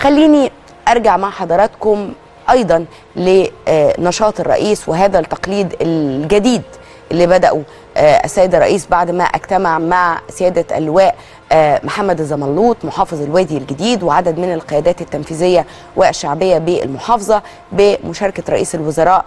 خليني ارجع مع حضراتكم ايضا لنشاط الرئيس وهذا التقليد الجديد اللي بدأوا آه، السيد الرئيس بعد ما اجتمع مع سيادة اللواء آه، محمد الزملوط محافظ الوادي الجديد وعدد من القيادات التنفيذية والشعبية بالمحافظة بمشاركة رئيس الوزراء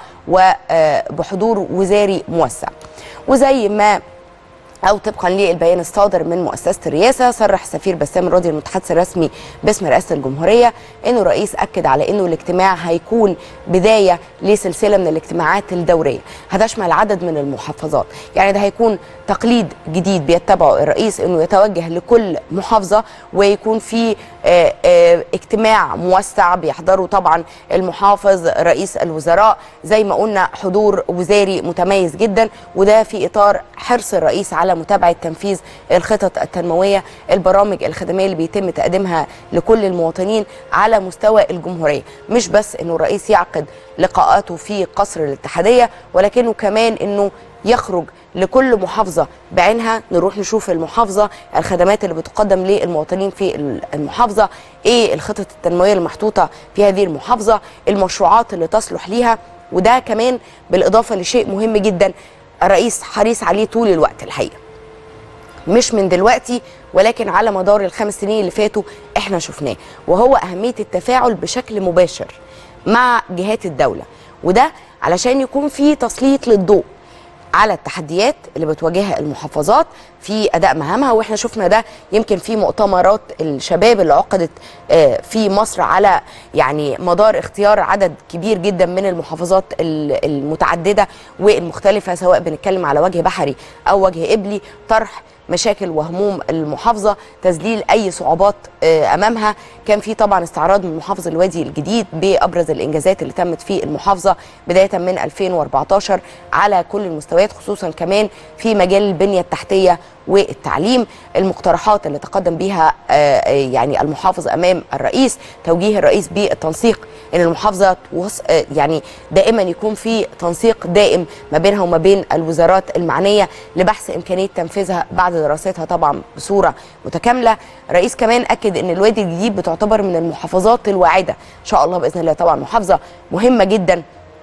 وبحضور وزاري موسع وزي ما او طبقا للبيان الصادر من مؤسسه الرئاسه صرح السفير بسام الراضي المتحدث الرسمي باسم رئاسه الجمهوريه انه الرئيس اكد على انه الاجتماع هيكون بدايه لسلسله من الاجتماعات الدوريه هتشمل عدد من المحافظات يعني ده هيكون تقليد جديد بيتبعه الرئيس انه يتوجه لكل محافظه ويكون في آه، آه، اجتماع موسع بيحضره طبعا المحافظ رئيس الوزراء زي ما قلنا حضور وزاري متميز جدا وده في اطار حرص الرئيس على متابعه تنفيذ الخطط التنمويه البرامج الخدميه اللي بيتم تقديمها لكل المواطنين على مستوى الجمهوريه مش بس انه الرئيس يعقد لقاءاته في قصر الاتحاديه ولكنه كمان انه يخرج لكل محافظة بعينها نروح نشوف المحافظة الخدمات اللي بتقدم للمواطنين في المحافظة ايه الخطط التنموية المحطوطة في هذه المحافظة المشروعات اللي تصلح ليها وده كمان بالإضافة لشيء مهم جدا الرئيس حريص عليه طول الوقت الحقيقة مش من دلوقتي ولكن على مدار الخمس سنين اللي فاتوا احنا شفناه وهو أهمية التفاعل بشكل مباشر مع جهات الدولة وده علشان يكون في تسليط للضوء على التحديات اللي بتواجهها المحافظات في اداء مهامها واحنا شفنا ده يمكن في مؤتمرات الشباب اللي عقدت آه، في مصر على يعني مدار اختيار عدد كبير جدا من المحافظات ال- المتعدده والمختلفه سواء بنتكلم على وجه بحري او وجه قبلي طرح مشاكل وهموم المحافظه تذليل اي صعوبات آه، امامها كان في طبعا استعراض من محافظ الوادي الجديد بابرز الانجازات اللي تمت في المحافظه بدايه من 2014 على كل المستويات خصوصا كمان في مجال البنيه التحتيه والتعليم المقترحات اللي تقدم بها آه، آه، يعني المحافظ امام الرئيس توجيه الرئيس بالتنسيق ان المحافظه توص- آه، يعني دائما يكون في تنسيق دائم ما بينها وما بين الوزارات المعنيه لبحث امكانيه تنفيذها بعد دراستها طبعا بصوره متكامله الرئيس كمان اكد ان الوادي الجديد بتعتبر من المحافظات الواعده ان شاء الله باذن الله طبعا محافظه مهمه جدا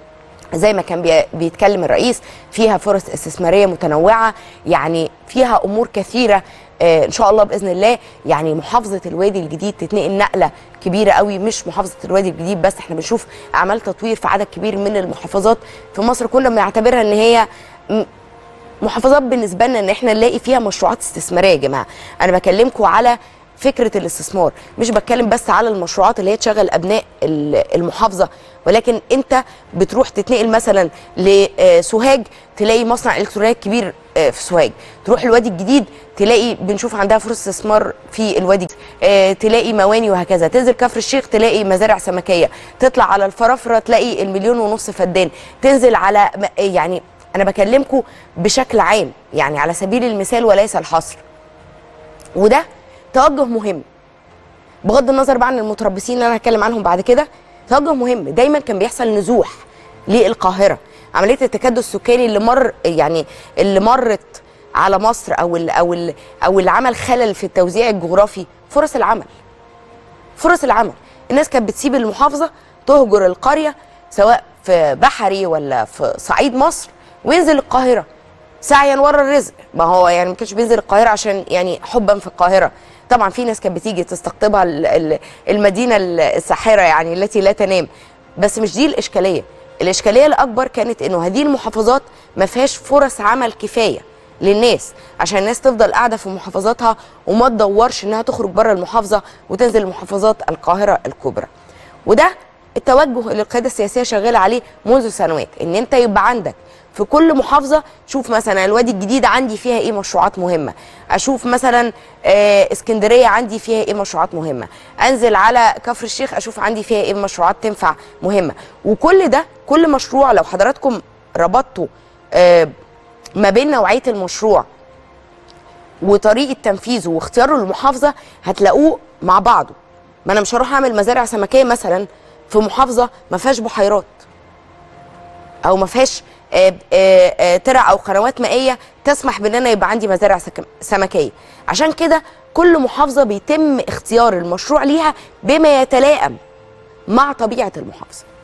زي ما كان بي- بيتكلم الرئيس فيها فرص استثماريه متنوعه يعني فيها امور كثيره آه، ان شاء الله باذن الله يعني محافظه الوادي الجديد تتنقل نقله كبيره قوي مش محافظه الوادي الجديد بس احنا بنشوف اعمال تطوير في عدد كبير من المحافظات في مصر كنا بنعتبرها ان هي م- محافظات بالنسبه لنا ان احنا نلاقي فيها مشروعات استثماريه يا جماعه انا بكلمكم على فكره الاستثمار مش بتكلم بس على المشروعات اللي هي تشغل ابناء ال- المحافظه ولكن انت بتروح تتنقل مثلا لسوهاج تلاقي مصنع الكترونيات كبير آه، في سوهاج تروح الوادي الجديد تلاقي بنشوف عندها فرص استثمار في الوادي آه، تلاقي مواني وهكذا تنزل كفر الشيخ تلاقي مزارع سمكيه تطلع على الفرافره تلاقي المليون ونص فدان تنزل على م- يعني انا بكلمكم بشكل عام يعني على سبيل المثال وليس الحصر وده توجه مهم بغض النظر بقى عن المتربصين اللي انا هتكلم عنهم بعد كده توجه مهم دايما كان بيحصل نزوح للقاهره عمليه التكدس السكاني اللي مر يعني اللي مرت على مصر او ال او ال او اللي عمل خلل في التوزيع الجغرافي فرص العمل فرص العمل الناس كانت بتسيب المحافظه تهجر القريه سواء في بحري ولا في صعيد مصر وينزل القاهره سعيا ورا الرزق ما هو يعني ما كانش بينزل القاهره عشان يعني حبا في القاهره طبعا في ناس كانت بتيجي تستقطبها ال- ال- المدينه الساحره يعني التي لا تنام بس مش دي الاشكاليه الاشكاليه الاكبر كانت انه هذه المحافظات ما فيهاش فرص عمل كفايه للناس عشان الناس تفضل قاعده في محافظاتها وما تدورش انها تخرج بره المحافظه وتنزل محافظات القاهره الكبرى وده التوجه اللي القياده السياسيه شغاله عليه منذ سنوات ان انت يبقى عندك في كل محافظه شوف مثلا الوادي الجديد عندي فيها ايه مشروعات مهمه اشوف مثلا آه اسكندريه عندي فيها ايه مشروعات مهمه انزل على كفر الشيخ اشوف عندي فيها ايه مشروعات تنفع مهمه وكل ده كل مشروع لو حضراتكم ربطتوا آه ما بين نوعيه المشروع وطريقه تنفيذه واختياره للمحافظه هتلاقوه مع بعضه ما انا مش هروح اعمل مزارع سمكيه مثلا في محافظه ما فيهاش بحيرات او ما فيهاش آه، آه، آه، ترع او قنوات مائيه تسمح بان انا يبقى عندي مزارع سك- سمكيه عشان كده كل محافظه بيتم اختيار المشروع ليها بما يتلائم مع طبيعه المحافظه